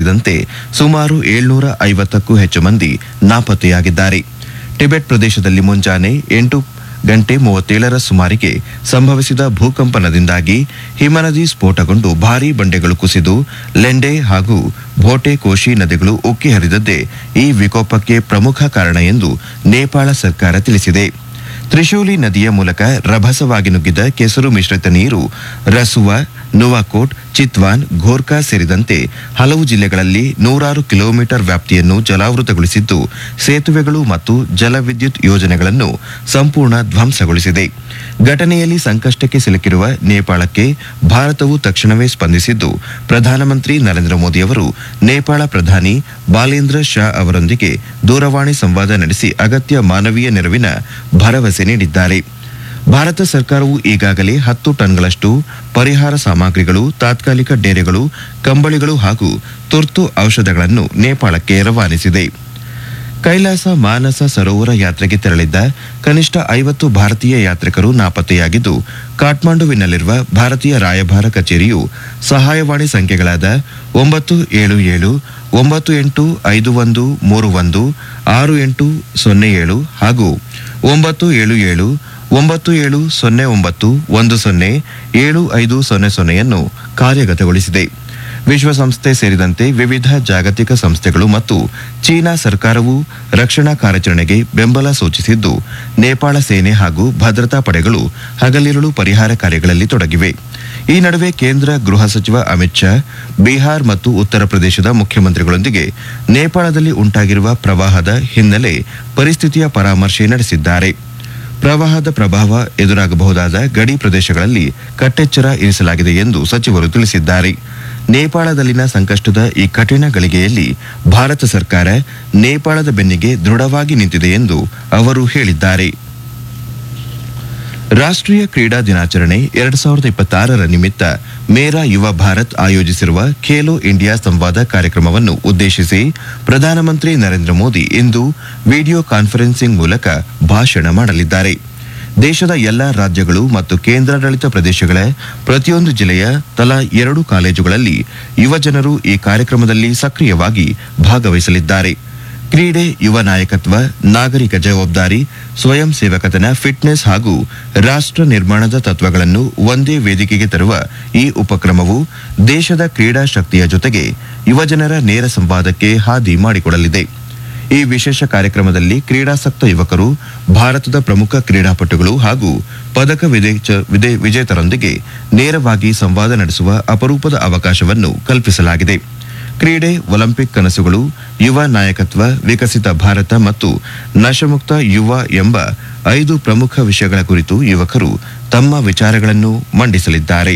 ಸೇರಿದಂತೆ ಸುಮಾರು ಏಳ್ನೂರ ಐವತ್ತಕ್ಕೂ ಹೆಚ್ಚು ಮಂದಿ ನಾಪತ್ತೆಯಾಗಿದ್ದಾರೆ ಟಿಬೆಟ್ ಪ್ರದೇಶದಲ್ಲಿ ಮುಂಜಾನೆ ಎಂಟು ಗಂಟೆ ಮೂವತ್ತೇಳರ ಸುಮಾರಿಗೆ ಸಂಭವಿಸಿದ ಭೂಕಂಪನದಿಂದಾಗಿ ಹಿಮನದಿ ಸ್ಫೋಟಗೊಂಡು ಭಾರೀ ಬಂಡೆಗಳು ಕುಸಿದು ಲೆಂಡೆ ಹಾಗೂ ಭೋಟೆ ಕೋಶಿ ನದಿಗಳು ಉಕ್ಕಿ ಹರಿದದ್ದೇ ಈ ವಿಕೋಪಕ್ಕೆ ಪ್ರಮುಖ ಕಾರಣ ಎಂದು ನೇಪಾಳ ಸರ್ಕಾರ ತಿಳಿಸಿದೆ ತ್ರಿಶೂಲಿ ನದಿಯ ಮೂಲಕ ರಭಸವಾಗಿ ನುಗ್ಗಿದ ಕೆಸರು ಮಿಶ್ರಿತ ನೀರು ರಸುವಾ ನುವಾಕೋಟ್ ಚಿತ್ವಾನ್ ಘೋರ್ಕಾ ಸೇರಿದಂತೆ ಹಲವು ಜಿಲ್ಲೆಗಳಲ್ಲಿ ನೂರಾರು ಕಿಲೋಮೀಟರ್ ವ್ಯಾಪ್ತಿಯನ್ನು ಜಲಾವೃತಗೊಳಿಸಿದ್ದು ಸೇತುವೆಗಳು ಮತ್ತು ಜಲವಿದ್ಯುತ್ ಯೋಜನೆಗಳನ್ನು ಸಂಪೂರ್ಣ ಧ್ವಂಸಗೊಳಿಸಿದೆ ಘಟನೆಯಲ್ಲಿ ಸಂಕಷ್ಟಕ್ಕೆ ಸಿಲುಕಿರುವ ನೇಪಾಳಕ್ಕೆ ಭಾರತವು ತಕ್ಷಣವೇ ಸ್ಪಂದಿಸಿದ್ದು ಪ್ರಧಾನಮಂತ್ರಿ ನರೇಂದ್ರ ಮೋದಿ ಅವರು ನೇಪಾಳ ಪ್ರಧಾನಿ ಬಾಲೇಂದ್ರ ಶಾ ಅವರೊಂದಿಗೆ ದೂರವಾಣಿ ಸಂವಾದ ನಡೆಸಿ ಅಗತ್ಯ ಮಾನವೀಯ ನೆರವಿನ ಭರವಸೆ ನೀಡಿದ್ದಾರೆ ಭಾರತ ಸರ್ಕಾರವು ಈಗಾಗಲೇ ಹತ್ತು ಟನ್ಗಳಷ್ಟು ಪರಿಹಾರ ಸಾಮಗ್ರಿಗಳು ತಾತ್ಕಾಲಿಕ ಡೇರೆಗಳು ಕಂಬಳಿಗಳು ಹಾಗೂ ತುರ್ತು ಔಷಧಗಳನ್ನು ನೇಪಾಳಕ್ಕೆ ರವಾನಿಸಿದೆ ಕೈಲಾಸ ಮಾನಸ ಸರೋವರ ಯಾತ್ರೆಗೆ ತೆರಳಿದ್ದ ಕನಿಷ್ಠ ಐವತ್ತು ಭಾರತೀಯ ಯಾತ್ರಿಕರು ನಾಪತ್ತೆಯಾಗಿದ್ದು ಕಾಠ್ಮಂಡುವಿನಲ್ಲಿರುವ ಭಾರತೀಯ ರಾಯಭಾರ ಕಚೇರಿಯು ಸಹಾಯವಾಣಿ ಸಂಖ್ಯೆಗಳಾದ ಒಂಬತ್ತು ಏಳು ಏಳು ಒಂಬತ್ತು ಎಂಟು ಐದು ಒಂದು ಮೂರು ಒಂದು ಆರು ಎಂಟು ಸೊನ್ನೆ ಏಳು ಹಾಗೂ ಒಂಬತ್ತು ಏಳು ಏಳು ಒಂಬತ್ತು ಏಳು ಸೊನ್ನೆ ಒಂಬತ್ತು ಒಂದು ಸೊನ್ನೆ ಏಳು ಐದು ಸೊನ್ನೆ ಸೊನ್ನೆಯನ್ನು ಕಾರ್ಯಗತಗೊಳಿಸಿದೆ ವಿಶ್ವಸಂಸ್ಥೆ ಸೇರಿದಂತೆ ವಿವಿಧ ಜಾಗತಿಕ ಸಂಸ್ಥೆಗಳು ಮತ್ತು ಚೀನಾ ಸರ್ಕಾರವು ರಕ್ಷಣಾ ಕಾರ್ಯಾಚರಣೆಗೆ ಬೆಂಬಲ ಸೂಚಿಸಿದ್ದು ನೇಪಾಳ ಸೇನೆ ಹಾಗೂ ಭದ್ರತಾ ಪಡೆಗಳು ಹಗಲಿರುಳು ಪರಿಹಾರ ಕಾರ್ಯಗಳಲ್ಲಿ ತೊಡಗಿವೆ ಈ ನಡುವೆ ಕೇಂದ್ರ ಗೃಹ ಸಚಿವ ಅಮಿತ್ ಶಾ ಬಿಹಾರ್ ಮತ್ತು ಉತ್ತರ ಪ್ರದೇಶದ ಮುಖ್ಯಮಂತ್ರಿಗಳೊಂದಿಗೆ ನೇಪಾಳದಲ್ಲಿ ಉಂಟಾಗಿರುವ ಪ್ರವಾಹದ ಹಿನ್ನೆಲೆ ಪರಿಸ್ಥಿತಿಯ ಪರಾಮರ್ಶೆ ನಡೆಸಿದ್ದಾರೆ ಪ್ರವಾಹದ ಪ್ರಭಾವ ಎದುರಾಗಬಹುದಾದ ಗಡಿ ಪ್ರದೇಶಗಳಲ್ಲಿ ಕಟ್ಟೆಚ್ಚರ ಇರಿಸಲಾಗಿದೆ ಎಂದು ಸಚಿವರು ತಿಳಿಸಿದ್ದಾರೆ ನೇಪಾಳದಲ್ಲಿನ ಸಂಕಷ್ಟದ ಈ ಕಠಿಣ ಗಳಿಗೆಯಲ್ಲಿ ಭಾರತ ಸರ್ಕಾರ ನೇಪಾಳದ ಬೆನ್ನಿಗೆ ದೃಢವಾಗಿ ನಿಂತಿದೆ ಎಂದು ಅವರು ಹೇಳಿದ್ದಾರೆ ರಾಷ್ಟ್ರೀಯ ಕ್ರೀಡಾ ದಿನಾಚರಣೆ ಎರಡ್ ಸಾವಿರದ ಇಪ್ಪತ್ತಾರರ ನಿಮಿತ್ತ ಮೇರಾ ಯುವ ಭಾರತ್ ಆಯೋಜಿಸಿರುವ ಖೇಲೋ ಇಂಡಿಯಾ ಸಂವಾದ ಕಾರ್ಯಕ್ರಮವನ್ನು ಉದ್ದೇಶಿಸಿ ಪ್ರಧಾನಮಂತ್ರಿ ನರೇಂದ್ರ ಮೋದಿ ಇಂದು ವಿಡಿಯೋ ಕಾನ್ಫರೆನ್ಸಿಂಗ್ ಮೂಲಕ ಭಾಷಣ ಮಾಡಲಿದ್ದಾರೆ ದೇಶದ ಎಲ್ಲ ರಾಜ್ಯಗಳು ಮತ್ತು ಕೇಂದ್ರಾಡಳಿತ ಪ್ರದೇಶಗಳ ಪ್ರತಿಯೊಂದು ಜಿಲ್ಲೆಯ ತಲಾ ಎರಡು ಕಾಲೇಜುಗಳಲ್ಲಿ ಯುವಜನರು ಈ ಕಾರ್ಯಕ್ರಮದಲ್ಲಿ ಸಕ್ರಿಯವಾಗಿ ಭಾಗವಹಿಸಲಿದ್ದಾರೆ ಕ್ರೀಡೆ ಯುವ ನಾಯಕತ್ವ ನಾಗರಿಕ ಜವಾಬ್ದಾರಿ ಸ್ವಯಂ ಸೇವಕತನ ಫಿಟ್ನೆಸ್ ಹಾಗೂ ರಾಷ್ಟ್ರ ನಿರ್ಮಾಣದ ತತ್ವಗಳನ್ನು ಒಂದೇ ವೇದಿಕೆಗೆ ತರುವ ಈ ಉಪಕ್ರಮವು ದೇಶದ ಕ್ರೀಡಾ ಶಕ್ತಿಯ ಜೊತೆಗೆ ಯುವಜನರ ನೇರ ಸಂವಾದಕ್ಕೆ ಹಾದಿ ಮಾಡಿಕೊಡಲಿದೆ ಈ ವಿಶೇಷ ಕಾರ್ಯಕ್ರಮದಲ್ಲಿ ಕ್ರೀಡಾಸಕ್ತ ಯುವಕರು ಭಾರತದ ಪ್ರಮುಖ ಕ್ರೀಡಾಪಟುಗಳು ಹಾಗೂ ಪದಕ ವಿಜೇಚ- ವಿದೆ- ವಿಜೇತರೊಂದಿಗೆ ನೇರವಾಗಿ ಸಂವಾದ ನಡೆಸುವ ಅಪರೂಪದ ಅವಕಾಶವನ್ನು ಕಲ್ಪಿಸಲಾಗಿದೆ ಕ್ರೀಡೆ ಒಲಿಂಪಿಕ್ ಕನಸುಗಳು ಯುವ ನಾಯಕತ್ವ ವಿಕಸಿತ ಭಾರತ ಮತ್ತು ನಶಮುಕ್ತ ಯುವ ಎಂಬ ಐದು ಪ್ರಮುಖ ವಿಷಯಗಳ ಕುರಿತು ಯುವಕರು ತಮ್ಮ ವಿಚಾರಗಳನ್ನು ಮಂಡಿಸಲಿದ್ದಾರೆ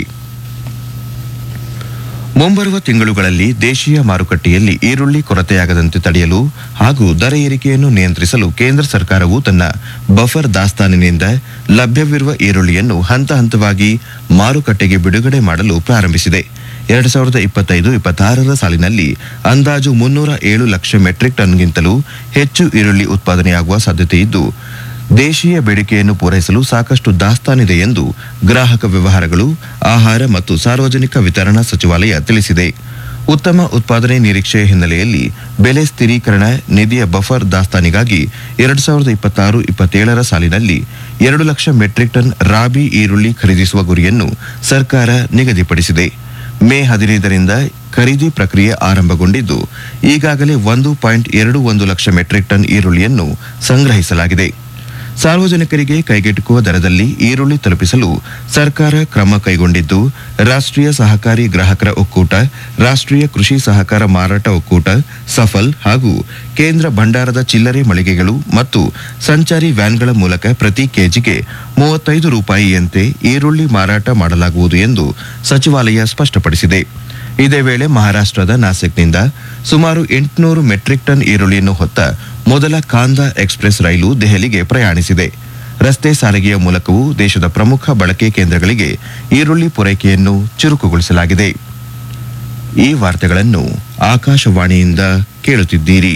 ಮುಂಬರುವ ತಿಂಗಳುಗಳಲ್ಲಿ ದೇಶೀಯ ಮಾರುಕಟ್ಟೆಯಲ್ಲಿ ಈರುಳ್ಳಿ ಕೊರತೆಯಾಗದಂತೆ ತಡೆಯಲು ಹಾಗೂ ದರ ಏರಿಕೆಯನ್ನು ನಿಯಂತ್ರಿಸಲು ಕೇಂದ್ರ ಸರ್ಕಾರವು ತನ್ನ ಬಫರ್ ದಾಸ್ತಾನಿನಿಂದ ಲಭ್ಯವಿರುವ ಈರುಳ್ಳಿಯನ್ನು ಹಂತ ಹಂತವಾಗಿ ಮಾರುಕಟ್ಟೆಗೆ ಬಿಡುಗಡೆ ಮಾಡಲು ಪ್ರಾರಂಭಿಸಿದೆ ಎರಡು ಸಾವಿರದ ಇಪ್ಪತ್ತೈದು ಇಪ್ಪತ್ತಾರರ ಸಾಲಿನಲ್ಲಿ ಅಂದಾಜು ಮುನ್ನೂರ ಏಳು ಲಕ್ಷ ಮೆಟ್ರಿಕ್ ಟನ್ಗಿಂತಲೂ ಹೆಚ್ಚು ಈರುಳ್ಳಿ ಉತ್ಪಾದನೆಯಾಗುವ ಸಾಧ್ಯತೆ ಇದ್ದು ದೇಶೀಯ ಬೇಡಿಕೆಯನ್ನು ಪೂರೈಸಲು ಸಾಕಷ್ಟು ದಾಸ್ತಾನಿದೆ ಎಂದು ಗ್ರಾಹಕ ವ್ಯವಹಾರಗಳು ಆಹಾರ ಮತ್ತು ಸಾರ್ವಜನಿಕ ವಿತರಣಾ ಸಚಿವಾಲಯ ತಿಳಿಸಿದೆ ಉತ್ತಮ ಉತ್ಪಾದನೆ ನಿರೀಕ್ಷೆಯ ಹಿನ್ನೆಲೆಯಲ್ಲಿ ಬೆಲೆ ಸ್ಥಿರೀಕರಣ ನಿಧಿಯ ಬಫರ್ ದಾಸ್ತಾನಿಗಾಗಿ ಎರಡು ಸಾವಿರದ ಇಪ್ಪತ್ತಾರು ಇಪ್ಪತ್ತೇಳರ ಸಾಲಿನಲ್ಲಿ ಎರಡು ಲಕ್ಷ ಮೆಟ್ರಿಕ್ ಟನ್ ರಾಬಿ ಈರುಳ್ಳಿ ಖರೀದಿಸುವ ಗುರಿಯನ್ನು ಸರ್ಕಾರ ನಿಗದಿಪಡಿಸಿದೆ ಮೇ ಹದಿನೈದರಿಂದ ಖರೀದಿ ಪ್ರಕ್ರಿಯೆ ಆರಂಭಗೊಂಡಿದ್ದು ಈಗಾಗಲೇ ಒಂದು ಪಾಯಿಂಟ್ ಎರಡು ಒಂದು ಲಕ್ಷ ಮೆಟ್ರಿಕ್ ಟನ್ ಈರುಳ್ಳಿಯನ್ನು ಸಂಗ್ರಹಿಸಲಾಗಿದೆ ಸಾರ್ವಜನಿಕರಿಗೆ ಕೈಗೆಟುಕುವ ದರದಲ್ಲಿ ಈರುಳ್ಳಿ ತಲುಪಿಸಲು ಸರ್ಕಾರ ಕ್ರಮ ಕೈಗೊಂಡಿದ್ದು ರಾಷ್ಟ್ರೀಯ ಸಹಕಾರಿ ಗ್ರಾಹಕರ ಒಕ್ಕೂಟ ರಾಷ್ಟ್ರೀಯ ಕೃಷಿ ಸಹಕಾರ ಮಾರಾಟ ಒಕ್ಕೂಟ ಸಫಲ್ ಹಾಗೂ ಕೇಂದ್ರ ಭಂಡಾರದ ಚಿಲ್ಲರೆ ಮಳಿಗೆಗಳು ಮತ್ತು ಸಂಚಾರಿ ವ್ಯಾನ್ಗಳ ಮೂಲಕ ಪ್ರತಿ ಕೆಜಿಗೆ ಮೂವತ್ತೈದು ರೂಪಾಯಿಯಂತೆ ಈರುಳ್ಳಿ ಮಾರಾಟ ಮಾಡಲಾಗುವುದು ಎಂದು ಸಚಿವಾಲಯ ಸ್ಪಷ್ಟಪಡಿಸಿದೆ ಇದೇ ವೇಳೆ ಮಹಾರಾಷ್ಟ್ರದ ನಾಸಿಕ್ನಿಂದ ಸುಮಾರು ಎಂಟುನೂರು ಮೆಟ್ರಿಕ್ ಟನ್ ಈರುಳ್ಳಿಯನ್ನು ಹೊತ್ತ ಮೊದಲ ಕಾಂದಾ ಎಕ್ಸ್ಪ್ರೆಸ್ ರೈಲು ದೆಹಲಿಗೆ ಪ್ರಯಾಣಿಸಿದೆ ರಸ್ತೆ ಸಾರಿಗೆಯ ಮೂಲಕವೂ ದೇಶದ ಪ್ರಮುಖ ಬಳಕೆ ಕೇಂದ್ರಗಳಿಗೆ ಈರುಳ್ಳಿ ಪೂರೈಕೆಯನ್ನು ಚುರುಕುಗೊಳಿಸಲಾಗಿದೆ ಈ ವಾರ್ತೆಗಳನ್ನು ಆಕಾಶವಾಣಿಯಿಂದ ಕೇಳುತ್ತಿದ್ದೀರಿ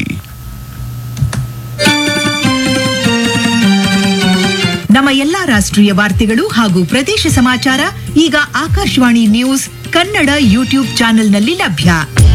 ನಮ್ಮ ಎಲ್ಲಾ ರಾಷ್ಟ್ರೀಯ ವಾರ್ತೆಗಳು ಹಾಗೂ ಪ್ರದೇಶ ಸಮಾಚಾರ ಈಗ ಆಕಾಶವಾಣಿ ನ್ಯೂಸ್ ಕನ್ನಡ ಯೂಟ್ಯೂಬ್ ಚಾನೆಲ್ನಲ್ಲಿ ಲಭ್ಯ